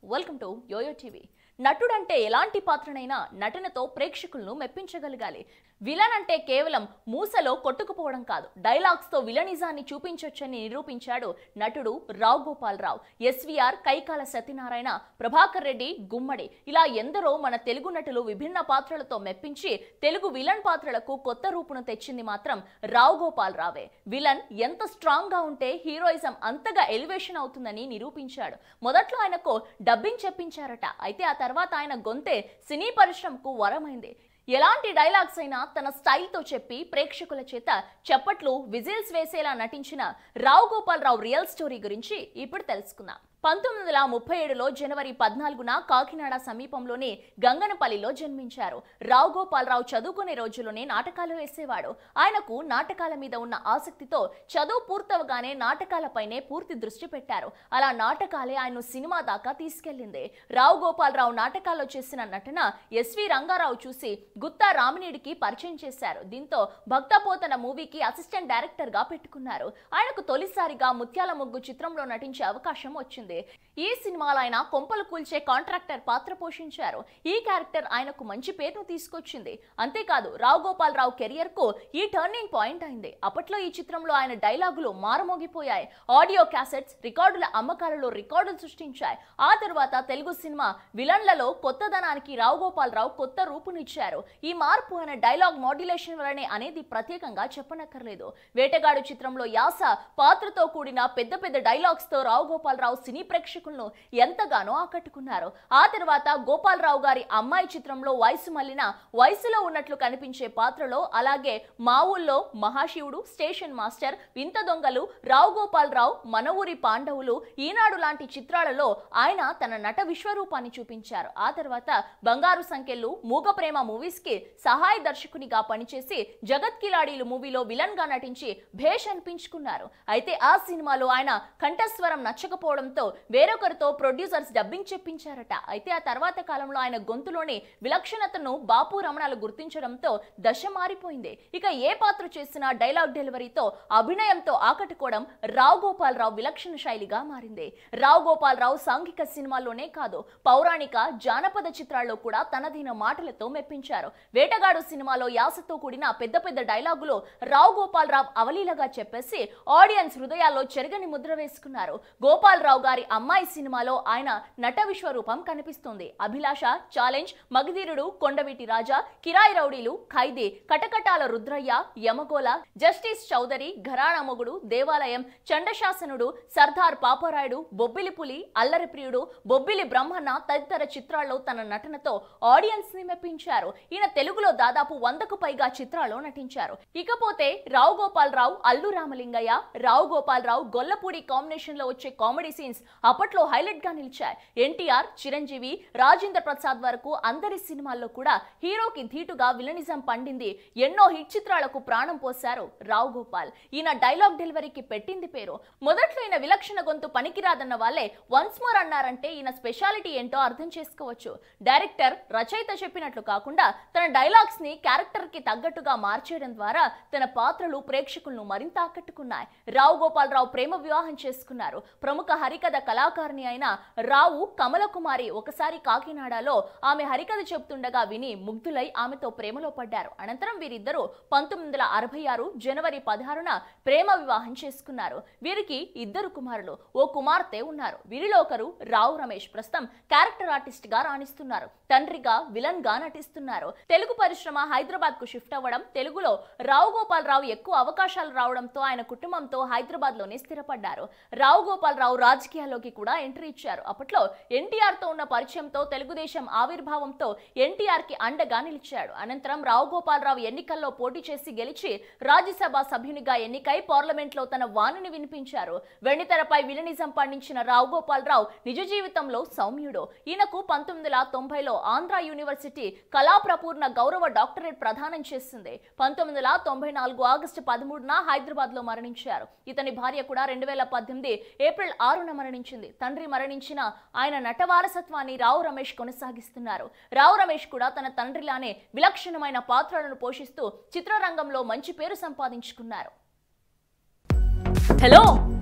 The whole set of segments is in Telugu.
వెల్కమ్ టు యోయో టీవీ నటుడంటే ఎలాంటి పాత్రనైనా నటనతో ప్రేక్షకులను మెప్పించగలగాలి విలన్ అంటే కేవలం మూసలో కొట్టుకుపోవడం కాదు డైలాగ్స్ తో విలనిజాన్ని చూపించొచ్చని నిరూపించాడు నటుడు రావు గోపాల్ రావు ఎస్వీఆర్ కైకాల సత్యనారాయణ ప్రభాకర్ రెడ్డి గుమ్మడి ఇలా ఎందరో మన తెలుగు నటులు విభిన్న పాత్రలతో మెప్పించి తెలుగు విలన్ పాత్రలకు కొత్త రూపును తెచ్చింది మాత్రం రావు గోపాల్ రావే విలన్ ఎంత స్ట్రాంగ్ గా ఉంటే హీరోయిజం అంతగా ఎలివేషన్ అవుతుందని నిరూపించాడు మొదట్లో ఆయనకు డబ్బింగ్ చెప్పించారట అయితే ఆ తర్వాత ఆయన గొంతే సినీ పరిశ్రమకు వరమైంది ఎలాంటి డైలాగ్స్ అయినా తన స్టైల్తో చెప్పి ప్రేక్షకుల చేత చప్పట్లు విజిల్స్ వేసేలా నటించిన రావు గోపాల్ రావు రియల్ స్టోరీ గురించి ఇప్పుడు తెలుసుకుందాం పంతొమ్మిది వందల ముప్పై ఏడులో జనవరి పద్నాలుగున కాకినాడ సమీపంలోని గంగనపల్లిలో జన్మించారు రావు గోపాలరావు చదువుకునే రోజుల్లోనే నాటకాలు వేసేవాడు ఆయనకు నాటకాల మీద ఉన్న ఆసక్తితో చదువు పూర్తవగానే నాటకాలపైనే పూర్తి దృష్టి పెట్టారు అలా నాటకాలే ఆయన సినిమా దాకా తీసుకెళ్లింది రావు గోపాలరావు నాటకాల్లో చేసిన నటన ఎస్వి రంగారావు చూసి గుత్తా రామినీడికి పరిచయం చేశారు దీంతో భక్తపోతన మూవీకి అసిస్టెంట్ డైరెక్టర్ గా పెట్టుకున్నారు ఆయనకు తొలిసారిగా ముత్యాల ముగ్గు చిత్రంలో నటించే అవకాశం వచ్చింది ఈ సినిమాలో ఆయన కొంపలు కూల్చే కాంట్రాక్టర్ పాత్ర పోషించారు ఈ క్యారెక్టర్ ఆయనకు మంచి పేరును తీసుకొచ్చింది అంతేకాదు రావు గోపాల్ రావు కెరియర్ కు ఈ టర్నింగ్ పాయింట్ అయింది అప్పట్లో ఈ చిత్రంలో ఆయన డైలాగులు మారుమోగిపోయాయి ఆడియో క్యాసెట్స్ రికార్డుల అమ్మకాలలో రికార్డులు సృష్టించాయి ఆ తర్వాత తెలుగు సినిమా విలన్లలో కొత్తదనానికి రావు గోపాల్ రావు కొత్త రూపునిచ్చారు ఈ మార్పు ఆయన డైలాగ్ మాడ్యులేషన్ వలనే అనేది ప్రత్యేకంగా చెప్పనక్కర్లేదు వేటగాడు చిత్రంలో యాస పాత్రతో కూడిన పెద్ద పెద్ద డైలాగ్స్ తో రావు గోపాల్ రావు సినీ ప్రేక్షకులను ఎంతగానో ఆకట్టుకున్నారు ఆ తర్వాత గోపాల్ రావు గారి అమ్మాయి చిత్రంలో వయసు మళ్ళిన వయసులో ఉన్నట్లు కనిపించే పాత్రలో అలాగే మా ఊళ్ళో మహాశివుడు స్టేషన్ మాస్టర్ వింత దొంగలు రావు గోపాల్ రావు మన ఊరి పాండవులు ఈనాడు లాంటి చిత్రాలలో ఆయన తన నట విశ్వరూపాన్ని చూపించారు ఆ తర్వాత బంగారు సంఖ్యలు మూగ ప్రేమ మూవీస్ కి సహాయ దర్శకునిగా పనిచేసి జగత్ కిలాడీలు మూవీలో విలన్ గా నటించి భేష్ అనిపించుకున్నారు అయితే ఆ సినిమాలో ఆయన కంఠస్వరం నచ్చకపోవడంతో వేరొకరితో ప్రొడ్యూసర్స్ డబ్బింగ్ చెప్పించారట అయితే ఆ తర్వాత కాలంలో ఆయన గొంతులోని విలక్షణతను బాపు రమణాలు గుర్తించడంతో దశ మారిపోయింది ఇక ఏ పాత్ర చేసినా డైలాగ్ డెలివరీతో అభినయంతో ఆకట్టుకోవడం రావు గోపాల్ రావు విలక్షణ శైలిగా మారింది రావు గోపాల్ రావు సాంఘిక సినిమాల్లోనే కాదు పౌరాణిక జానపద చిత్రాల్లో కూడా తనదైన మాటలతో మెప్పించారు వేటగాడు సినిమాలో యాసతో కూడిన పెద్ద పెద్ద డైలాగులు రావు గోపాల్ రావు అవలీలగా చెప్పేసి ఆడియన్స్ హృదయాల్లో చెరగని ముద్ర వేసుకున్నారు గోపాల్ రావు గారి అమ్మాయి సినిమాలో ఆయన నట విశ్వరూపం కనిపిస్తుంది అభిలాష ఛాలెంజ్ మగధీరుడు కొండవీటి రాజా కిరాయి రౌడీలు ఖైదీ కటకటాల రుద్రయ్య యమగోల జస్టిస్ చౌదరి ఘరానా మొగుడు దేవాలయం చండశాసనుడు సర్దార్ పాపరాయుడు బొబ్బిలి పులి అల్లరి ప్రియుడు బొబ్బిలి బ్రహ్మన్న తదితర చిత్రాల్లో తన నటనతో ఆడియన్స్ ని మెప్పించారు ఈయన తెలుగులో దాదాపు వందకు పైగా చిత్రాల్లో నటించారు ఇకపోతే రావు గోపాల్ రావు అల్లు రామలింగయ్య రావు గోపాల్ రావు గొల్లపూడి కాంబినేషన్ లో వచ్చే కామెడీ సీన్స్ అప్పట్లో హైలైట్ గా నిలిచాయి ఎన్టీఆర్ చిరంజీవి రాజేంద్ర ప్రసాద్ వరకు అందరి సినిమాల్లో కూడా హీరోకి ధీటుగా విలనిజం పండింది ఎన్నో హిట్ చిత్రాలకు ప్రాణం పోశారు రావు గోపాల్ ఈయన డైలాగ్ డెలివరీకి పెట్టింది పేరు మొదట్లో ఈయన విలక్షణ గొంతు పనికిరాదన్న వాళ్ళే వన్స్ మోర్ అన్నారంటే ఈయన స్పెషాలిటీ ఏంటో అర్థం చేసుకోవచ్చు డైరెక్టర్ రచయిత చెప్పినట్లు కాకుండా తన డైలాగ్స్ ని క్యారెక్టర్ కి తగ్గట్టుగా మార్చేయడం ద్వారా తన పాత్రలు ప్రేక్షకులను మరింత ఆకట్టుకున్నాయి రావు గోపాల్ రావు ప్రేమ వివాహం చేసుకున్నారు ప్రముఖ హరికథ కళాకారిణి అయిన రావు కమల కుమారి ఒకసారి కాకినాడలో ఆమె హరికథ చెబుతుండగా విని ముగ్ధులై ఆమెతో ప్రేమలో పడ్డారు అనంతరం వీరిద్దరూ పంతొమ్మిది వందల అరవై ఆరు జనవరి పదహారున ప్రేమ వివాహం చేసుకున్నారు వీరికి ఇద్దరు కుమారులు ఓ కుమార్తె ఉన్నారు వీరిలో ఒకరు రావు రమేష్ ప్రస్తుతం క్యారెక్టర్ ఆర్టిస్ట్ గా రాణిస్తున్నారు తండ్రిగా విలన్ గా నటిస్తున్నారు తెలుగు పరిశ్రమ హైదరాబాద్ కు షిఫ్ట్ అవ్వడం తెలుగులో రావు గోపాల్ రావు ఎక్కువ అవకాశాలు రావడంతో ఆయన కుటుంబంతో హైదరాబాద్ లోనే స్థిరపడ్డారు రావు గోపాల్ రావు రాజకీయాల్లోకి కూడా ఎంట్రీ ఇచ్చారు అప్పట్లో ఎన్టీఆర్ తో ఉన్న పరిచయంతో తెలుగుదేశం ఆవిర్భావంతో ఎన్టీఆర్ కి అండగా నిలిచాడు అనంతరం రావు గోపాల్ రావు ఎన్నికల్లో పోటీ చేసి గెలిచి రాజ్యసభ సభ్యునిగా ఎన్నికై పార్లమెంట్ లో తన వాణిని వినిపించారు వెండితెరపై విలనిజం పండించిన రావు గోపాల్ రావు నిజ జీవితంలో సౌమ్యుడు ఈయనకు పంతొమ్మిది వందల తొంభైలో ఆంధ్ర యూనివర్సిటీ కళాప్రపూర్ణ గౌరవ డాక్టరేట్ ప్రదానం చేసింది పంతొమ్మిది వందల తొంభై నాలుగు ఆగస్టు పదమూడున హైదరాబాద్ లో మరణించారు ఇతని భార్య కూడా రెండు వేల పద్దెనిమిది ఏప్రిల్ ఆరున మరణించింది తండ్రి మరణించిన ఆయన నట వారసత్వాన్ని రావు రమేష్ కొనసాగిస్తున్నారు రావు రమేష్ కూడా తన తండ్రిలానే విలక్షణమైన పాత్రలను పోషిస్తూ చిత్రరంగంలో మంచి పేరు సంపాదించుకున్నారు హలో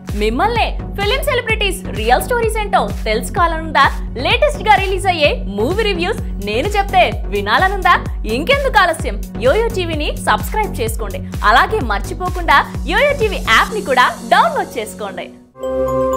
మిమ్మల్నే ఫిలిం సెలబ్రిటీస్ రియల్ స్టోరీస్ ఏంటో తెలుసుకోవాలనుందా లేటెస్ట్ గా రిలీజ్ అయ్యే మూవీ రివ్యూస్ నేను చెప్తే వినాలనుందా ఇంకెందుకు ఆలస్యం యోయో టీవీని సబ్స్క్రైబ్ చేసుకోండి అలాగే మర్చిపోకుండా యోయో టీవీ యాప్ ని కూడా డౌన్లోడ్ చేసుకోండి